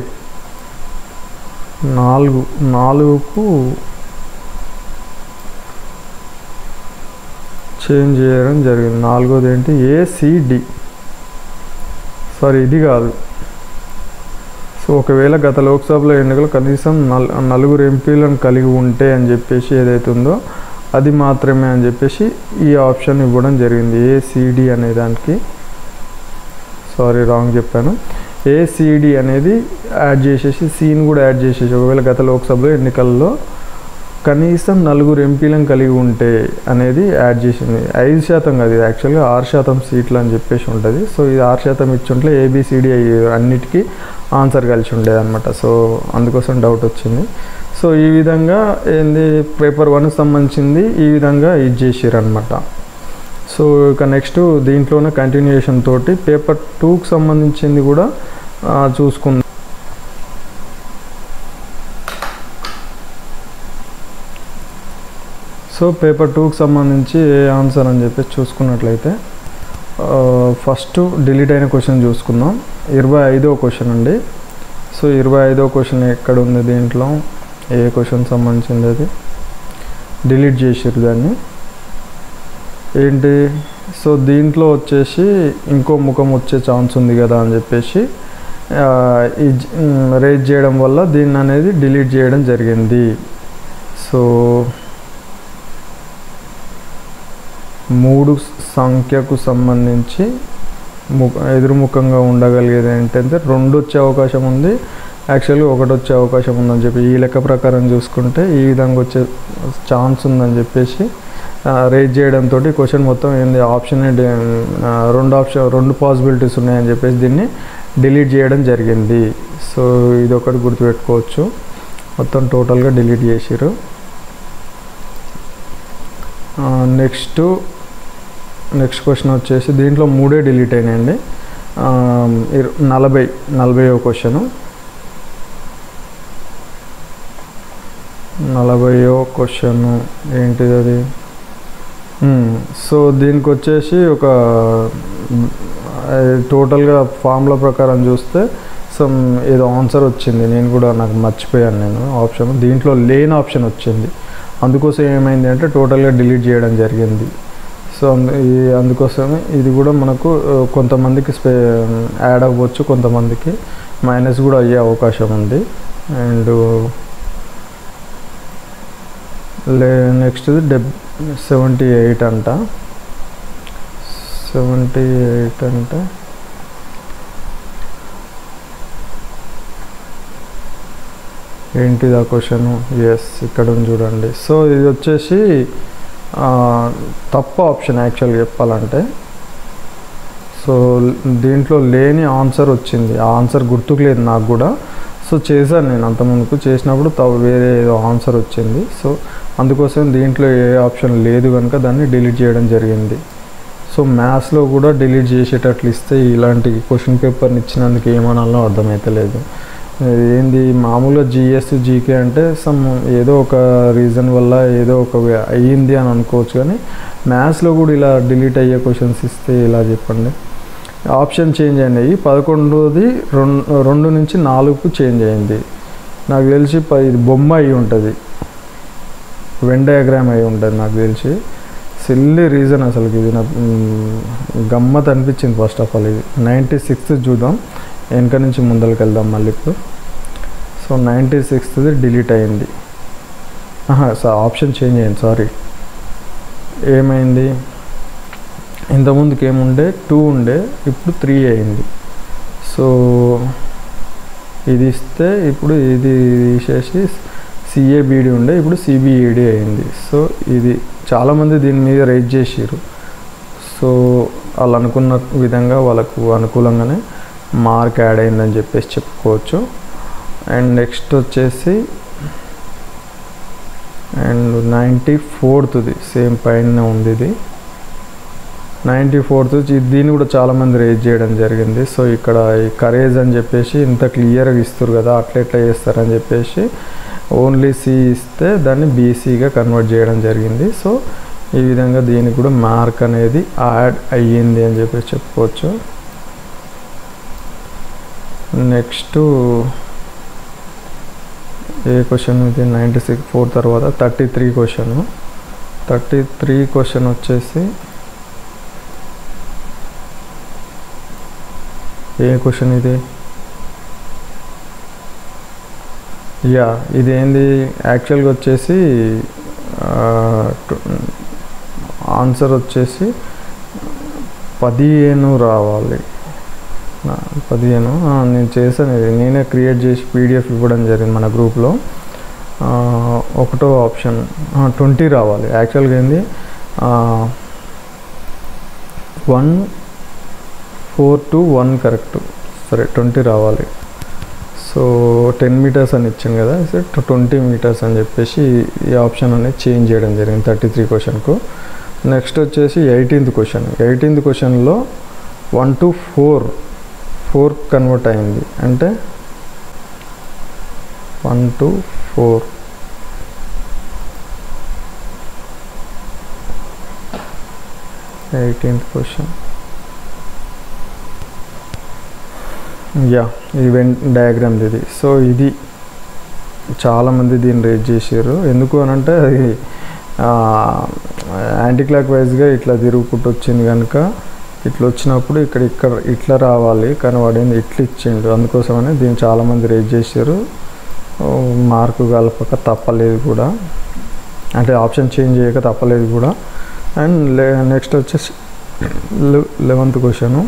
నాలుగు నాలుగుకు చేంజ్ చేయడం జరిగింది నాలుగోది ఏంటి ఏసిడి సారీ ఇది కాదు సో ఒకవేళ గత లోక్సభలో ఎన్నికలు కనీసం నల్ నలుగురు ఎంపీలను కలిగి ఉంటే అని చెప్పేసి ఏదైతే ఉందో అది మాత్రమే అని చెప్పేసి ఈ ఆప్షన్ ఇవ్వడం జరిగింది ఏసిడి అనే దానికి సారీ రాంగ్ చెప్పాను ఏసిడి అనేది యాడ్ చేసేసి సీన్ కూడా యాడ్ చేసేసి ఒకవేళ గత లోక్సభలో ఎన్నికల్లో కనీసం నలుగురు ఎంపీలను కలిగి ఉంటే అనేది యాడ్ చేసింది ఐదు శాతం కాదు ఇది యాక్చువల్గా ఆరు శాతం సీట్లు అని చెప్పేసి ఉంటుంది సో ఇది ఆరు శాతం ఇచ్చుంటే ఏబిసిడి అన్నిటికీ ఆన్సర్ కలిసి ఉండేది అనమాట సో అందుకోసం డౌట్ వచ్చింది సో ఈ విధంగా ఏంది పేపర్ వన్కి సంబంధించింది ఈ విధంగా ఇది చేసారు అనమాట సో ఇక నెక్స్ట్ దీంట్లోనే కంటిన్యూషన్ తోటి పేపర్ టూకి సంబంధించింది కూడా చూసుకుందాం సో పేపర్ టూకి సంబంధించి ఏ ఆన్సర్ అని చెప్పేసి చూసుకున్నట్లయితే ఫస్ట్ డిలీట్ అయిన క్వశ్చన్ చూసుకుందాం ఇరవై ఐదో క్వశ్చన్ అండి సో ఇరవై ఐదో క్వశ్చన్ ఎక్కడ ఉంది దీంట్లో ఏ క్వశ్చన్ సంబంధించింది అది డిలీట్ చేసారు దాన్ని ఏంటి సో దీంట్లో వచ్చేసి ఇంకో ముఖం వచ్చే ఛాన్స్ ఉంది కదా అని చెప్పేసి రేజ్ చేయడం వల్ల దీన్ని అనేది డిలీట్ చేయడం జరిగింది సో మూడు సంఖ్యకు సంబంధించి ముఖ ఎదురుముఖంగా ఉండగలిగేది ఏంటంటే రెండు వచ్చే అవకాశం ఉంది యాక్చువల్గా ఒకటి వచ్చే అవకాశం ఉందని చెప్పి ఈ లెక్క ప్రకారం చూసుకుంటే ఈ విధంగా వచ్చే ఛాన్స్ ఉందని చెప్పేసి రేజ్ చేయడంతో క్వశ్చన్ మొత్తం ఏంది ఆప్షన్ రెండు ఆప్షన్ రెండు పాసిబిలిటీస్ ఉన్నాయని చెప్పేసి దీన్ని డిలీట్ చేయడం జరిగింది సో ఇది ఒకటి గుర్తుపెట్టుకోవచ్చు మొత్తం టోటల్గా డిలీట్ చేసారు నెక్స్ట్ నెక్స్ట్ క్వశ్చన్ వచ్చేసి దీంట్లో మూడే డిలీట్ అయినాయండి ఆ, ఇర- నలభై నలభైవ క్వశ్చను నలభైవ క్వశ్చన్ ఏంటిది అది మ్మ్. సో దీనికి వచ్చేసి ఒక టోటల్గా ఫార్ములా ప్రకారం చూస్తే సమ్ ఏదో ఆన్సర్ వచ్చింది నేను కూడా నాకు మర్చిపోయాను నేను ఆప్షన్ దీంట్లో లేని ఆప్షన్ వచ్చింది అందుకోసం ఏమైంది అంటే టోటల్గా డిలీట్ చేయడం జరిగింది సో అందు- ఈ అందుకోసమే ఇది కూడా మనకు ఆ, కొంతమందికి స్పే యాడ్ అవ్వచ్చు కొంతమందికి మైనస్ కూడా అయ్యే అవకాశం ఉంది అండ్ లే నెక్స్ట్ డెబ్ సెవెంటీ ఎయిట్ అంట సెవెంటీ ఎయిట్ అంటే ఏంటిది ఆ క్వశ్చన్ ఎస్ ఇక్కడ ఉంది చూడండి సో ఇది వచ్చేసి ఆ, తప్పు ఆప్షన్ యాక్చువల్గా చెప్పాలంటే సో దీంట్లో లేని ఆన్సర్ వచ్చింది ఆ ఆన్సర్ గుర్తుకు లేదు నాకు కూడా సో చేశాను నేను అంతకుముందుకు చేసినప్పుడు త వేరే ఏదో ఆన్సర్ వచ్చింది సో అందుకోసం దీంట్లో ఏ ఆప్షన్ లేదు కనుక దాన్ని డిలీట్ చేయడం జరిగింది సో మ్యాథ్స్లో కూడా డిలీట్ చేసేటట్లు ఇస్తే ఇలాంటి క్వశ్చన్ పేపర్ని ఇచ్చినందుకు ఏమనాలో అర్థమవుతలేదు ఏంది మామూలుగా జిఎస్ జీకే అంటే సమ్ ఏదో ఒక రీజన్ వల్ల ఏదో ఒక వే- అయ్యింది అని అనుకోవచ్చు కానీ మ్యాథ్స్లో కూడా ఇలా డిలీట్ అయ్యే క్వశ్చన్స్ ఇస్తే ఇలా చెప్పండి ఆప్షన్ చేంజ్ అయినాయి పదకొండోది రెండు రెండు నుంచి నాలుగుకు చేంజ్ అయింది నాకు తెలిసి ప- ఇది బొమ్మ అయి ఉంటుంది వెన్ డయాగ్రామ్ అయి ఉంటుంది నాకు తెలిసి సిల్లీ రీజన్ అసలుకి ఇది నాకు మ్, గమ్మత్ అనిపించింది ఫస్ట్ ఆఫ్ ఆల్ ఇది నైంటీ సిక్స్త్ చూద్దాం వెనక నుంచి ముందరికి వెళ్దాం మళ్ళీ ఇప్పుడు సో నైంటీ సిక్స్త్ది డిలీట్ అయింది సార్ ఆప్షన్ చేంజ్ అయింది సారీ ఏమైంది ఇంతకుముందుకు ఏముండే టూ ఉండే ఇప్పుడు త్రీ అయింది సో ఇది ఇస్తే ఇప్పుడు ఇది తీసేసి సిఏబిడి ఉండే ఇప్పుడు సిబిఈడి అయింది సో ఇది చాలామంది దీని మీద రైజ్ చేసిర్రు సో వాళ్ళు అనుకున్న విధంగా వాళ్ళకు అనుకూలంగానే మార్క్ యాడ్ అయిందని చెప్పేసి చెప్పుకోవచ్చు అండ్ నెక్స్ట్ వచ్చేసి అండ్ నైంటీ ఫోర్త్ది సేమ్ పైన ఉంది ఇది నైంటీ ఫోర్త్ దీన్ని కూడా చాలామంది రేజ్ చేయడం జరిగింది సో ఇక్కడ ఈ కరేజ్ అని చెప్పేసి ఇంత క్లియర్గా ఇస్తారు కదా అట్లా ఎట్లా చేస్తారని చెప్పేసి ఓన్లీ సి ఇస్తే దాన్ని బీసీగా కన్వర్ట్ చేయడం జరిగింది సో ఈ విధంగా దీనికి కూడా మార్క్ అనేది యాడ్ అయ్యింది అని చెప్పేసి చెప్పుకోవచ్చు నెక్స్ట్ ఏ క్వశ్చన్ ఇది నైంటీ సిక్స్ ఫోర్ తర్వాత thirty three question thirty three question వచ్చేసి ఏ క్వశ్చన్ ఇది యా ఇది ఏంది యాక్చువల్గా వచ్చేసి ఆన్సర్ వచ్చేసి పదిహేను రావాలి నా- పదిహేను ఆ, నేను చేశాను ఇది నేనే క్రియేట్ చేసి పీడిఎఫ్ ఇవ్వడం జరిగింది మన గ్రూప్లో ఆ, ఒకటో ఆప్షన్ ట్వంటీ రావాలి యాక్చువల్గా ఏంది one four two one correct సరే ట్వంటీ రావాలి సో టెన్ మీటర్స్ అని ఇచ్చాను కదా సో ట్వంటీ మీటర్స్ అని చెప్పేసి ఈ ఆప్షన్ అనేది చేంజ్ చేయడం జరిగింది థర్టీ త్రీ క్వశ్చన్కు నెక్స్ట్ వచ్చేసి ఎయిటీన్త్ క్వశ్చన్ ఎయిటీన్త్ క్వశ్చన్లో one two four four convert అయింది అంటే one two four eighteenth question యా ఈవెంట్ డయాగ్రామ్ ఇది సో ఇది చాలామంది దీన్ని రేట్ చేసారు ఎందుకు అని అంటే అది యాంటీ క్లాక్ వైజ్గా ఇట్లా తిరుగుకుంటూ వచ్చింది కనుక ఇట్లా వచ్చినప్పుడు ఇక్కడ ఇక్కడ ఇట్లా రావాలి కానీ వాడు ఏంది ఇట్లా ఇచ్చిండు అందుకోసమని దీన్ని చాలామంది రేట్ చేశారు మార్కు కలపక తప్పలేదు కూడా అంటే ఆప్షన్ చేంజ్ చేయక తప్పలేదు కూడా అండ్ లే నెక్స్ట్ వచ్చేసి లెవెంత్ క్వశ్చను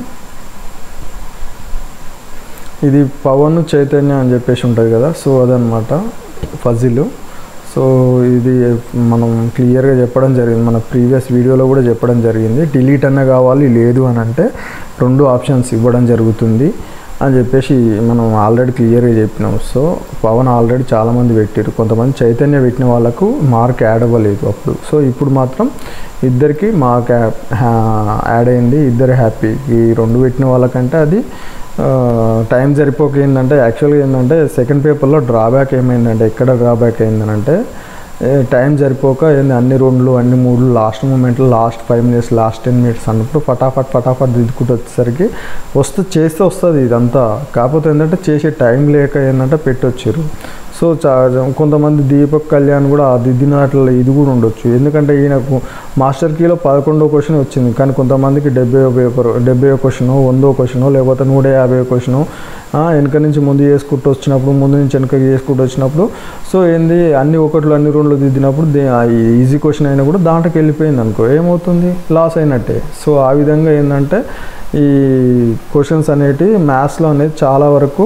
ఇది పవన్ చైతన్య అని చెప్పేసి ఉంటుంది కదా సో అదనమాట ఫజిల్ సో ఇది మనం క్లియర్గా చెప్పడం జరిగింది మన ప్రీవియస్ వీడియోలో కూడా చెప్పడం జరిగింది డిలీట్ అన్న కావాలి లేదు అని అంటే రెండు ఆప్షన్స్ ఇవ్వడం జరుగుతుంది అని చెప్పేసి మనం ఆల్రెడీ క్లియర్గా చెప్పినాం సో పవన్ ఆల్రెడీ చాలామంది పెట్టారు కొంతమంది చైతన్య పెట్టిన వాళ్ళకు మార్క్ యాడ్ అవ్వలేదు అప్పుడు సో ఇప్పుడు మాత్రం ఇద్దరికి మార్క్ యాడ్ అయింది ఇద్దరు హ్యాపీ ఈ రెండు పెట్టిన వాళ్ళకంటే అది టైం సరిపోక ఏంటంటే యాక్చువల్గా ఏంటంటే సెకండ్ పేపర్లో డ్రాబ్యాక్ ఏమైందంటే ఎక్కడ డ్రాబ్యాక్ అయిందనంటే టైం సరిపోక ఏంది అన్ని రెండు అన్ని మూడు లాస్ట్ మూమెంట్లో last five minutes last ten minutes అన్నప్పుడు ఫటాఫట్ ఫటాఫట్ దిద్దుకుంటూ వచ్చేసరికి వస్తే చేస్తే వస్తుంది ఇదంతా కాకపోతే ఏంటంటే చేసే టైం లేక ఏంటంటే పెట్టొచ్చారు సో చా కొంతమంది దీపక్ కళ్యాణ్ కూడా ఆ దిద్దిన వాటిలో ఇది కూడా ఉండొచ్చు ఎందుకంటే ఈయనకు మాస్టర్ కీలో పదకొండో క్వశ్చన్ వచ్చింది కానీ కొంతమందికి డెబ్బై పేపర్ డెబ్బై క్వశ్చన్ వందో క్వశ్చన్ లేకపోతే నూట యాభై క్వశ్చన్ వెనక నుంచి ముందు చేసుకుంటూ వచ్చినప్పుడు ముందు నుంచి వెనక చేసుకుంటూ వచ్చినప్పుడు సో ఏంది అన్ని ఒకట్లు అన్ని రెండు దిద్దినప్పుడు ఈజీ క్వశ్చన్ అయినా కూడా దాంట్లోకి వెళ్ళిపోయింది అనుకో ఏమవుతుంది లాస్ అయినట్టే సో ఆ విధంగా ఏంటంటే ఈ క్వశ్చన్స్ అనేటివి మ్యాథ్స్లో అనేది చాలా వరకు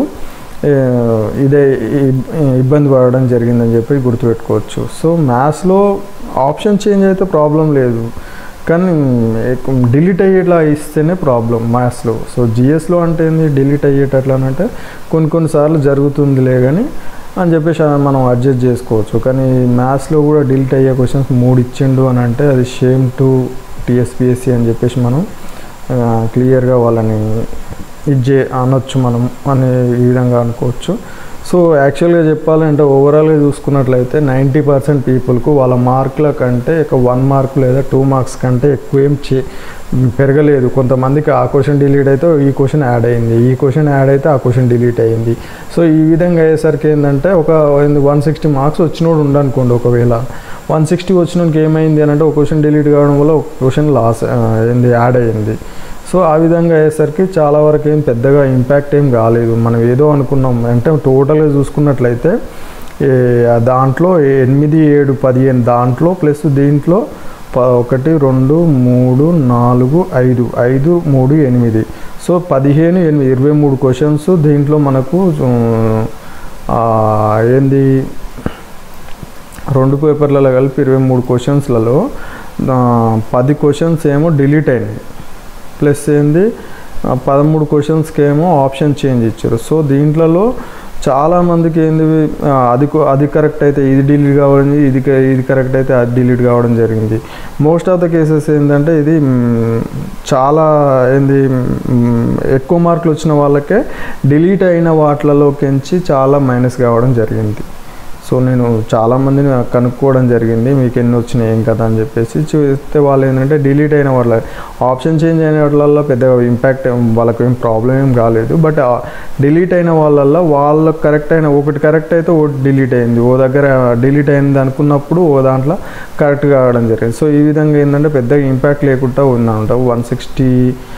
ఇదే ఇబ్బంది పడడం జరిగిందని చెప్పి గుర్తుపెట్టుకోవచ్చు సో మ్యాథ్స్లో ఆప్షన్ చేంజ్ అయితే ప్రాబ్లం లేదు కానీ డిలీట్ అయ్యేలా ఇస్తేనే ప్రాబ్లం మ్యాథ్స్లో సో జిఎస్లో అంటే ఏంది డిలీట్ అయ్యేటట్లనంటే కొన్ని కొన్నిసార్లు జరుగుతుందిలే కానీ అని చెప్పేసి మనం అడ్జస్ట్ చేసుకోవచ్చు కానీ మ్యాథ్స్లో కూడా డిలీట్ అయ్యే క్వశ్చన్స్ మూడు ఇచ్చిండు అని అంటే అది షేమ్ టు టీఎస్పిఎస్సి అని చెప్పేసి మనం క్లియర్గా వాళ్ళని ఇది అనొచ్చు మనం అనే ఈ విధంగా అనుకోవచ్చు సో యాక్చువల్గా చెప్పాలంటే ఓవరాల్గా చూసుకున్నట్లయితే నైంటీ పర్సెంట్ పీపుల్కు వాళ్ళ మార్కుల కంటే ఒక వన్ మార్క్ లేదా టూ మార్క్స్ కంటే ఎక్కువ ఏం చే పెరగలేదు కొంతమందికి ఆ క్వశ్చన్ డిలీట్ అయితే ఈ క్వశ్చన్ యాడ్ అయింది ఈ క్వశ్చన్ యాడ్ అయితే ఆ క్వశ్చన్ డిలీట్ అయింది సో ఈ విధంగా అయ్యేసరికి ఏంటంటే ఒక వన్ సిక్స్టీ మార్క్స్ వచ్చినోడు ఉండనుకోండి ఒకవేళ వన్ సిక్స్టీ వచ్చినోడికి ఏమైంది అని అంటే ఒక క్వశ్చన్ డిలీట్ కావడం వల్ల ఒక క్వశ్చన్ లాస్ అయింది యాడ్ అయ్యింది సో ఆ విధంగా అయ్యేసరికి చాలా వరకు ఏం పెద్దగా ఇంపాక్ట్ ఏం కాలేదు మనం ఏదో అనుకున్నాం అంటే టోటల్గా చూసుకున్నట్లయితే దాంట్లో ఎనిమిది ఏడు పదిహేను దాంట్లో ప్లస్ దీంట్లో ఒకటి రెండు మూడు నాలుగు ఐదు ఐదు మూడు ఎనిమిది సో పదిహేను ఎనిమిది ఇరవై మూడు క్వశ్చన్స్ దీంట్లో మనకు ఏంది రెండు పేపర్లలో కలిపి ఇరవై మూడు క్వశ్చన్స్లలో పది క్వశ్చన్స్ ఏమో డిలీట్ అయినాయి ప్లస్ ఏంది పదమూడు క్వశ్చన్స్కి ఏమో ఆప్షన్ చేంజ్ ఇచ్చారు సో దీంట్లో చాలామందికి ఏంది అది అది కరెక్ట్ అయితే ఇది డిలీట్ కావడం ఇది ఇది కరెక్ట్ అయితే అది డిలీట్ కావడం జరిగింది మోస్ట్ ఆఫ్ ద కేసెస్ ఏంటంటే ఇది చాలా ఏంది ఎక్కువ మార్కులు వచ్చిన వాళ్ళకే డిలీట్ అయిన వాటిలలోకించి చాలా మైనస్ కావడం జరిగింది సో నేను చాలామందిని కనుక్కోవడం జరిగింది మీకు ఎన్ని వచ్చినాయి ఏం కదా అని చెప్పేసి చూస్తే వాళ్ళు ఏంటంటే డిలీట్ అయిన వాళ్ళ ఆప్షన్ చేంజ్ అయిన వాళ్ళల్లో పెద్దగా ఇంపాక్ట్ వాళ్ళకి ఏం ప్రాబ్లం ఏం కాలేదు బట్ డిలీట్ అయిన వాళ్ళల్లో వాళ్ళకి కరెక్ట్ అయిన ఒకటి కరెక్ట్ అయితే ఒకటి డిలీట్ అయింది ఓ దగ్గర డిలీట్ అయింది అనుకున్నప్పుడు ఓ దాంట్లో కరెక్ట్ కావడం జరిగింది సో ఈ విధంగా ఏంటంటే పెద్దగా ఇంపాక్ట్ లేకుండా ఉందన్నమాట one sixty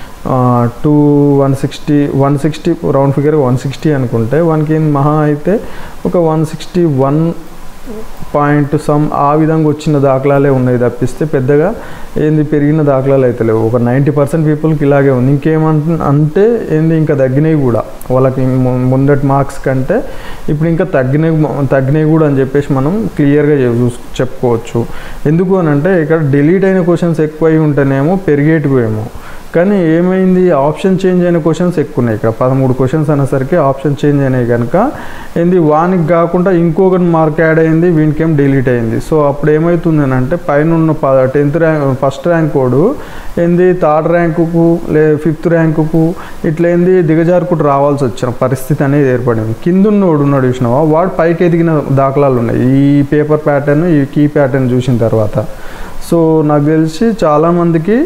two one sixty one sixty round figure one sixty అనుకుంటే వన్కి మహా అయితే ఒక one sixty one point some ఆ విధంగా వచ్చిన దాఖలాలే ఉన్నాయి తప్పిస్తే పెద్దగా ఏంది పెరిగిన దాఖలాలు అయితే లేవు ఒక నైంటీ పర్సెంట్ పీపుల్కి ఇలాగే ఉంది ఇంకేమంట అంటే ఏంది ఇంకా తగ్గినాయి కూడా వాళ్ళకి ముందటి మార్క్స్ కంటే ఇప్పుడు ఇంకా తగ్గినాయి తగ్గినాయి కూడా అని చెప్పేసి మనం క్లియర్గా చెప్పుకోవచ్చు ఎందుకు అని అంటే ఇక్కడ డిలీట్ అయిన క్వశ్చన్స్ ఎక్కువ అయి ఉంటేనేమో పెరిగేటివేమో కానీ ఏమైంది ఆప్షన్ చేంజ్ అయిన క్వశ్చన్స్ ఎక్కువ ఉన్నాయి ఇక్కడ పదమూడు క్వశ్చన్స్ అనేసరికి ఆప్షన్ చేంజ్ అయినాయి కనుక ఏంది వానికి కాకుండా ఇంకొకటి మార్క్ యాడ్ అయింది వీనికేం డిలీట్ అయింది సో అప్పుడు ఏమవుతుంది అని అంటే పైన ఉన్న టెన్త్ ర్యాంక్ ఫస్ట్ ర్యాంక్ కోడు ఏంది థర్డ్ ర్యాంకుకు లే ఫిఫ్త్ ర్యాంకుకు ఇట్లా ఏంది దిగజారుకుంటూ రావాల్సి వచ్చిన పరిస్థితి అనేది ఏర్పడింది కింద ఉన్నోడు ఉన్నాడు చూసినావా వాడు పైకి ఎదిగిన దాఖలాలు ఉన్నాయి ఈ పేపర్ ప్యాటర్న్ ఈ కీ ప్యాటర్న్ చూసిన తర్వాత సో నాకు తెలిసి చాలామందికి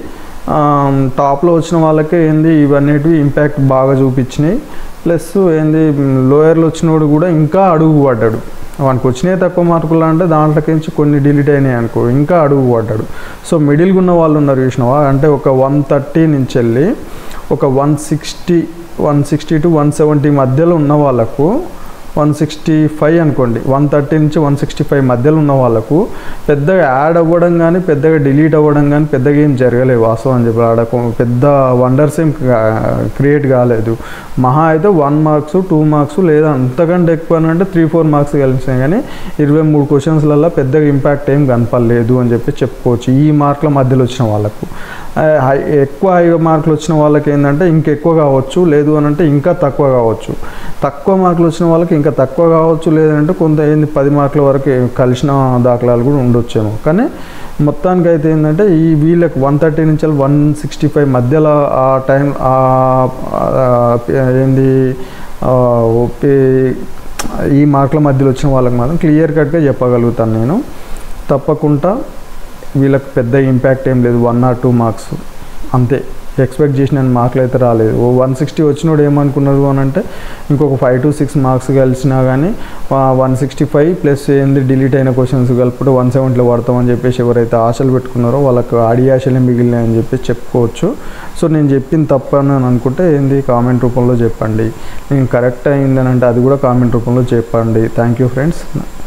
టాప్లో వచ్చిన వాళ్ళకే ఏంది ఇవన్నిటివి ఇంపాక్ట్ బాగా చూపించినాయి ప్లస్ ఏంది లోయర్లో వచ్చినోడు కూడా ఇంకా అడుగు పడ్డాడు వానికి వచ్చినాయి తక్కువ మార్కులు అంటే దాంట్లోకించి కొన్ని డిలీట్ అయినాయి అనుకో ఇంకా అడుగు పడ్డాడు సో మిడిల్గా ఉన్న వాళ్ళు ఉన్నారు చూసినావా అంటే ఒక వన్ థర్టీ నుంచి వెళ్ళి ఒక one sixty one sixty to one seventy మధ్యలో ఉన్న వాళ్ళకు వన్ సిక్స్టీ ఫైవ్ అనుకోండి వన్ థర్టీ నుంచి వన్ సిక్స్టీ ఫైవ్ మధ్యలో ఉన్న వాళ్ళకు పెద్దగా యాడ్ అవ్వడం కానీ పెద్దగా డిలీట్ అవ్వడం కానీ పెద్దగా ఏం జరగలేదు వాస్తవం అని చెప్పి ఆడ కొ- పెద్ద వండర్స్ ఏం క్రియేట్ కాలేదు మహా అయితే వన్ మార్క్స్ టూ మార్క్స్ లేదా అంతకంటే ఎక్కువ అంటే త్రీ ఫోర్ మార్క్స్ కలిసినాయి కానీ ఇరవై మూడు క్వశ్చన్స్లలో పెద్దగా ఇంపాక్ట్ ఏం కనపడలేదు అని చెప్పి చెప్పుకోవచ్చు ఈ మార్కుల మధ్యలో వచ్చిన వాళ్ళకు ఆ, హై- ఎక్కువ హై మార్కులు వచ్చిన వాళ్ళకి ఏంటంటే ఇంకెక్కువ కావచ్చు లేదు అని అంటే ఇంకా తక్కువ కావచ్చు తక్కువ మార్కులు వచ్చిన వాళ్ళకి ఇంకా తక్కువ కావచ్చు లేదంటే కొంత ఏంది పది మార్కుల వరకు కలిసిన దాఖలాలు కూడా ఉండొచ్చేమో కానీ మొత్తానికి అయితే ఏంటంటే ఈ వీళ్ళకి వన్ థర్టీ నుంచి వన్ సిక్స్టీ ఫైవ్ మధ్యలో ఆ టైం ఆ- ఆ- ఏంది ఆ, ఓపి- ఈ మార్కుల మధ్యలో వచ్చిన వాళ్ళకి మాత్రం క్లియర్ కట్గా చెప్పగలుగుతాను నేను తప్పకుండా వీళ్ళకి పెద్ద ఇంపాక్ట్ ఏం లేదు వన్ ఆర్ టూ మార్క్స్ అంతే ఎక్స్పెక్ట్ చేసిన మార్కులు అయితే రాలేదు ఓ వన్ సిక్స్టీ వచ్చినోడు ఏమనుకున్నారు అని అంటే ఇంకొక ఫైవ్ టు సిక్స్ మార్క్స్ కలిసినా కానీ వన్ సిక్స్టీ ఫైవ్ ప్లస్ ఏంది డిలీట్ అయిన క్వశ్చన్స్ కలుపుకుంటే వన్ సెవెంటీలో పడతామని చెప్పేసి ఎవరైతే ఆశలు పెట్టుకున్నారో వాళ్ళకి ఆడి ఆశలే మిగిలినాయని చెప్పేసి చెప్పుకోవచ్చు సో నేను చెప్పింది తప్పని అని అనుకుంటే ఏంది కామెంట్ రూపంలో చెప్పండి నేను కరెక్ట్ అయిందని అంటే అది కూడా కామెంట్ రూపంలో చెప్పండి థ్యాంక్ యూ ఫ్రెండ్స్